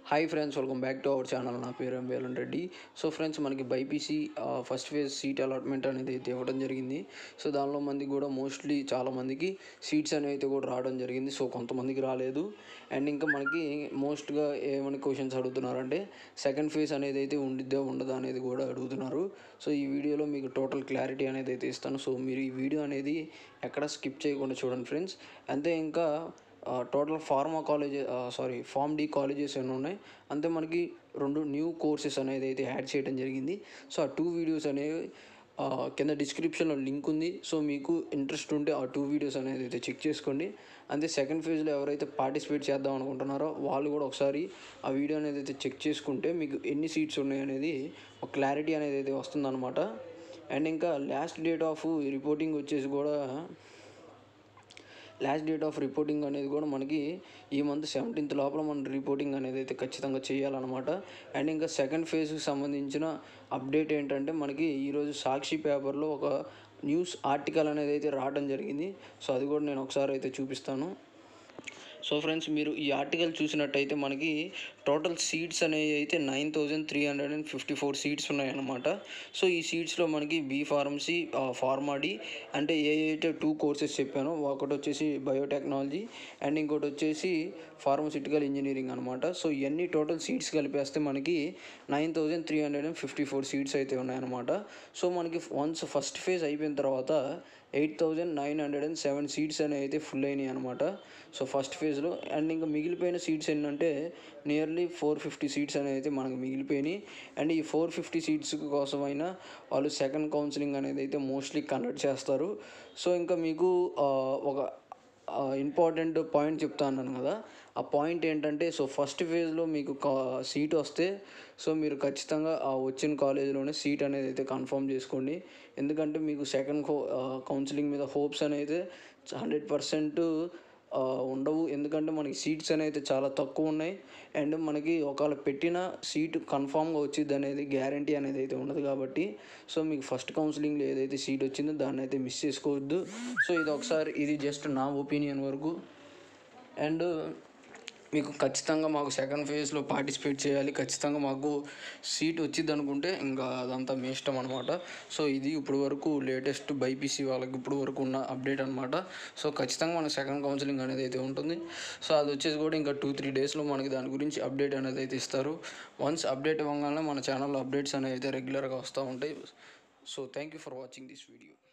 hi friends welcome back to our channel నా పేరు M Velan Reddy so friends మనకి BiPC first phase seat allotment అనేది అయితే ఇవ్వడం జరిగింది సో దానిలో మందికి కూడా మోస్ట్లీ చాలా మందికి సీట్స్ అనేవి అయితే కూడా రావడం జరిగింది సో కొంతమందికి రాలేదు అండ్ ఇంకా మనకి మోస్ట్గా ఏమని క్వశ్చన్స్ అడుగుతున్నారంటే సెకండ్ ఫేజ్ అనేది అయితే ఉండిద్దా ఉండదా అనేది కూడా అడుగుతున్నారు సో ఈ వీడియోలో మీకు టోటల్ క్లారిటీ అనేది అయితే ఇస్తాను సో మీరు ఈ వీడియో అనేది ఎక్కడ స్కిప్ చేయకుండా చూడండి ఫ్రెండ్స్ అంతే ఇంకా total pharma college sorry pharm D colleges ఏమైనా ఉన్నాయి అంతే మనకి రెండు న్యూ కోర్సెస్ అనేది అయితే యాడ్ చేయడం జరిగింది సో ఆ టూ వీడియోస్ అనేవి ఆ, కింద డిస్క్రిప్షన్లో లింక్ ఉంది సో మీకు ఇంట్రెస్ట్ ఉంటే ఆ టూ వీడియోస్ అనేది అయితే చెక్ చేసుకోండి అంతే సెకండ్ ఫేజ్లో ఎవరైతే పార్టిసిపేట్ చేద్దాం అనుకుంటున్నారో వాళ్ళు కూడా ఒకసారి ఆ వీడియో అనేది అయితే చెక్ చేసుకుంటే మీకు ఎన్ని సీట్స్ ఉన్నాయి అనేది ఒక క్లారిటీ అనేది అయితే వస్తుందన్నమాట అండ్ ఇంకా లాస్ట్ డేట్ ఆఫ్ రిపోర్టింగ్ వచ్చేసి కూడా లాస్ట్ డేట్ ఆఫ్ రిపోర్టింగ్ అనేది కూడా మనకి ఈ మంత్ సెవెంటీన్త్ లోపల మనం రిపోర్టింగ్ అనేది అయితే ఖచ్చితంగా చేయాలన్నమాట అండ్ ఇంకా సెకండ్ ఫేజ్కి సంబంధించిన అప్డేట్ ఏంటంటే మనకి ఈరోజు సాక్షి పేపర్లో ఒక న్యూస్ ఆర్టికల్ అనేది అయితే రావడం జరిగింది సో అది కూడా నేను ఒకసారి అయితే చూపిస్తాను సో ఫ్రెండ్స్ మీరు ఈ ఆర్టికల్ చూసినట్టయితే మనకి టోటల్ సీట్స్ అనేవి అయితే nine thousand three hundred and fifty four seats ఉన్నాయన్నమాట సో ఈ సీట్స్లో మనకి బీ ఫార్మసీ ఫార్మాడీ అంటే ఏ అయితే టూ కోర్సెస్ చెప్పానో ఒకటి వచ్చేసి బయోటెక్నాలజీ అండ్ ఇంకోటి వచ్చేసి ఫార్మసిటికల్ ఇంజనీరింగ్ అనమాట సో ఇవన్నీ టోటల్ సీట్స్ కలిపేస్తే మనకి nine thousand three hundred and fifty four seats అయితే ఉన్నాయన్నమాట సో మనకి వన్స్ ఫస్ట్ ఫేజ్ అయిపోయిన తర్వాత eight thousand nine hundred and seven seats అనేవి అయితే ఫుల్ అయినాయి అనమాట సో ఫస్ట్ ఫేజ్లో అండ్ ఇంకా మిగిలిపోయిన సీట్స్ ఏంటంటే నియర్లీ ఫోర్ ఫిఫ్టీ సీట్స్ అనేవి అయితే మనకు మిగిలిపోయినాయి అండ్ ఈ ఫోర్ ఫిఫ్టీ సీట్స్ కోసమైనా వాళ్ళు సెకండ్ కౌన్సిలింగ్ అనేది అయితే మోస్ట్లీ కండక్ట్ చేస్తారు సో ఇంకా మీకు ఆ, ఒక ఇంపార్టెంట్ పాయింట్ చెప్తా అన్నాను కదా ఆ పాయింట్ ఏంటంటే సో ఫస్ట్ ఫేజ్లో మీకు సీట్ వస్తే సో మీరు ఖచ్చితంగా ఆ వచ్చిన కాలేజీలోనే సీట్ అనేది అయితే కన్ఫర్మ్ చేసుకోండి ఎందుకంటే మీకు సెకండ్ కౌన్సిలింగ్ మీద హోప్స్ అనేది హండ్రెడ్ పర్సెంట్ ఉండవు ఎందుకంటే మనకి సీట్స్ అనేది చాలా తక్కువ ఉన్నాయి అండ్ మనకి ఒకవేళ పెట్టిన సీట్ కన్ఫామ్గా వచ్చింది అనేది గ్యారంటీ అనేది అయితే ఉండదు కాబట్టి సో మీకు ఫస్ట్ కౌన్సిలింగ్లో ఏదైతే సీట్ వచ్చిందో దాన్ని అయితే మిస్ చేసుకోవద్దు సో ఇది ఒకసారి ఇది జస్ట్ నా ఒపీనియన్ వరకు అండ్ మీకు ఖచ్చితంగా మాకు సెకండ్ ఫేజ్లో పార్టిసిపేట్ చేయాలి ఖచ్చితంగా మాకు సీట్ వచ్చింది అనుకుంటే ఇంకా అదంతా మీ ఇష్టం అనమాట సో ఇది ఇప్పుడు వరకు లేటెస్ట్ బైపీసీ వాళ్ళకి ఇప్పుడు వరకు ఉన్న అప్డేట్ అనమాట సో ఖచ్చితంగా మనకు సెకండ్ కౌన్సిలింగ్ అనేది అయితే ఉంటుంది సో అది వచ్చేసి కూడా ఇంకా టూ త్రీ డేస్లో మనకి దాని గురించి అప్డేట్ అనేది అయితే ఇస్తారు వన్స్ అప్డేట్ ఇవ్వగానే మన ఛానల్లో అప్డేట్స్ అనేవి అయితే రెగ్యులర్గా వస్తూ ఉంటాయి so thank you for watching this video